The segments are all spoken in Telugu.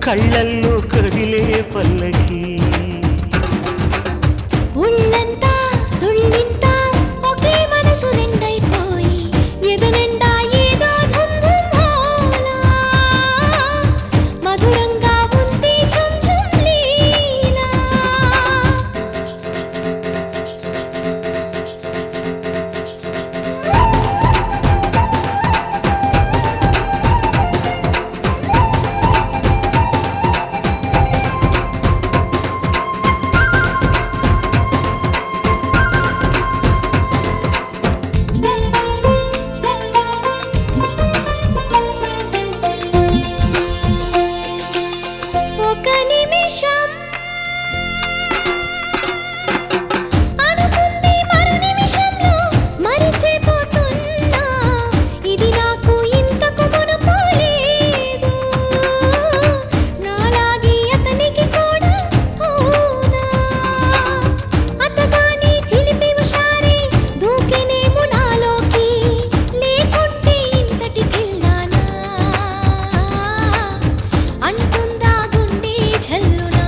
కళ్ళల్లో కదిలే పల్లకి ఉళ్ళంతా తుళ్ళింతా ఒకే మనసు నిండైపోయి ఎదనిండా ఏదో ధుమ్ ధుమ్ హోలా మధురంగా ఉంది ఝుమ్ ఝుమ్ లీలా ఒక నిమిషం అనుకుంది మరు నిమిషంలో మరిచిపోతున్నా ఇది నాకు ఇంతకు మునుపు లేదు నాలాగే అతనికి కూడా అవునా అతగాని చిలిపి హుషారే దూకినేమో నాలోకి లేకుంటే ఇంతటి పిల్లానా అంటుందా గుండె జల్లునా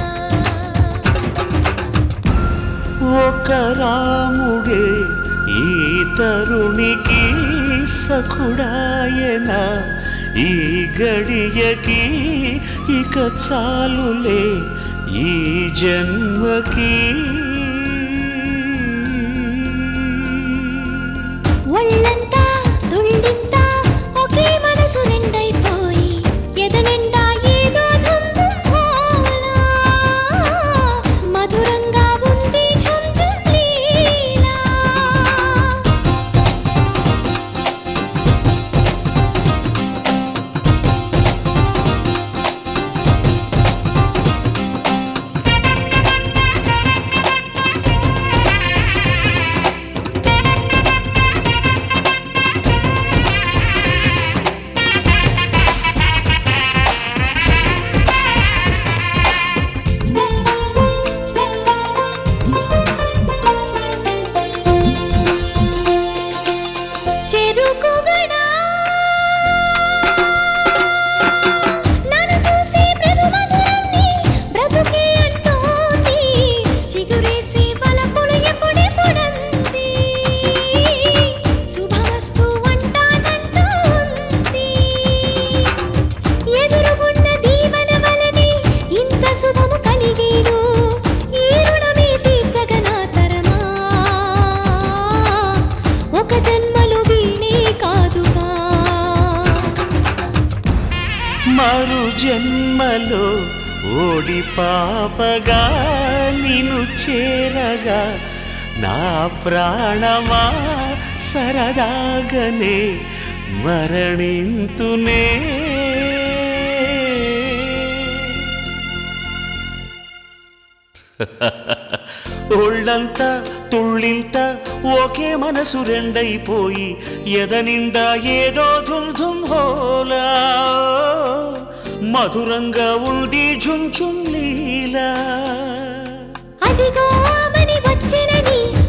ఒక రాముడే ఈ తరుణికి సఖుడాయన ఈ గడియకి ఇక చాలులే ఈ జన్మకి ఒళ్ళంతా తుళ్ళింతా ఒకే మనసు నిండైపోయి ఎదనిండా ఏదో ధుమ్ ధుమ్ హోలా మధురంగా ఉంది ఝుమ్ ఝుమ్ లీలా చెరుకుగడా నన్ను చూసి మృదు మధురాన్ని బ్రతుకే అంటోంది చిగురేసి వలపులు ఎప్పుడెప్పుడంది శుభమస్తు అంటానంటూ ఉంది ఎదురుగున్న దీవెన వలనే ఇంత శుభము కలిగేను ఈ రుణమే తీర్చగనా తరమా ఒక జన్మలు వీణే కాదుగా మరు జన్మలో ఓడి పాపగా నిన్ను చేరగా నా ప్రాణమా సరదాగనే మరణింతునే ఒళ్ళంతా తుళ్ళింత ఒకే మనసు రెండైపోయి ఎదనిండా ఏదో ధుమ్ ధుమ్ హోలా మధురంగా ఉంది ఝుమ్ ఝుమ్ లీలా అదిగో ఆమని వచ్చినని